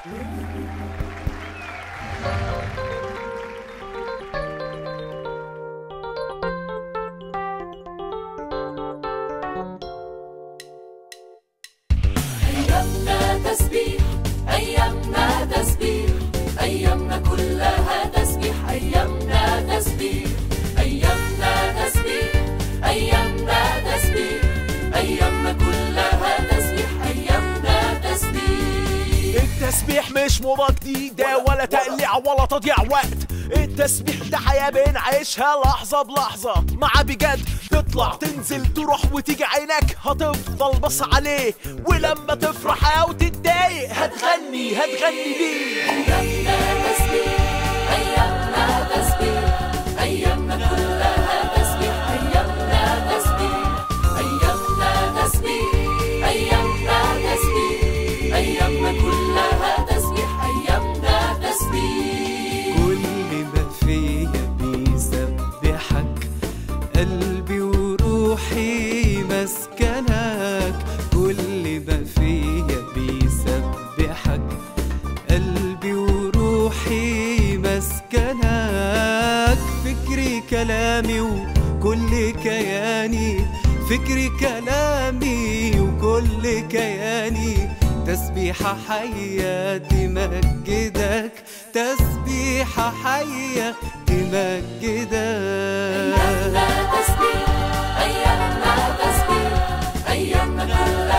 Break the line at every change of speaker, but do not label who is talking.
أيامنا تسبيح أيامنا تسبيح أيامنا كلها تسبيح أيامنا تسبيح أيامنا تسبيح أيامنا تسبيح أيامنا كلها تسبيح أيامنا تسبيح
التسبيح مش موضة جديدة ولا تقليع ولا تضييع وقت التسبيح ده حياة بنعيشها لحظة بلحظة مع بجد تطلع تنزل تروح وتيجي عينك هتفضل بص عليه ولما تفرح او تتضايق هتغني هتغني ليه
أيامنا تسبيح أيامنا تسبيح أيامنا كلها تسبيح أيامنا تسبيح أيامنا تسبيح أيامنا تسبيح أيامنا كلها تسبيح أيامنا تسبيح
كل ما فيا بيسبحك قلبي وروحي مسكنك كل ما فيا بيسبحك قلبي وروحي مسكنك فكري كلامي وكل كياني فكري كلامي وكل كياني تسبيحة حية تمجدك تسبيحة حية تمجدك
أيامنا تسبيح أيامنا تسبيح أيامنا كلها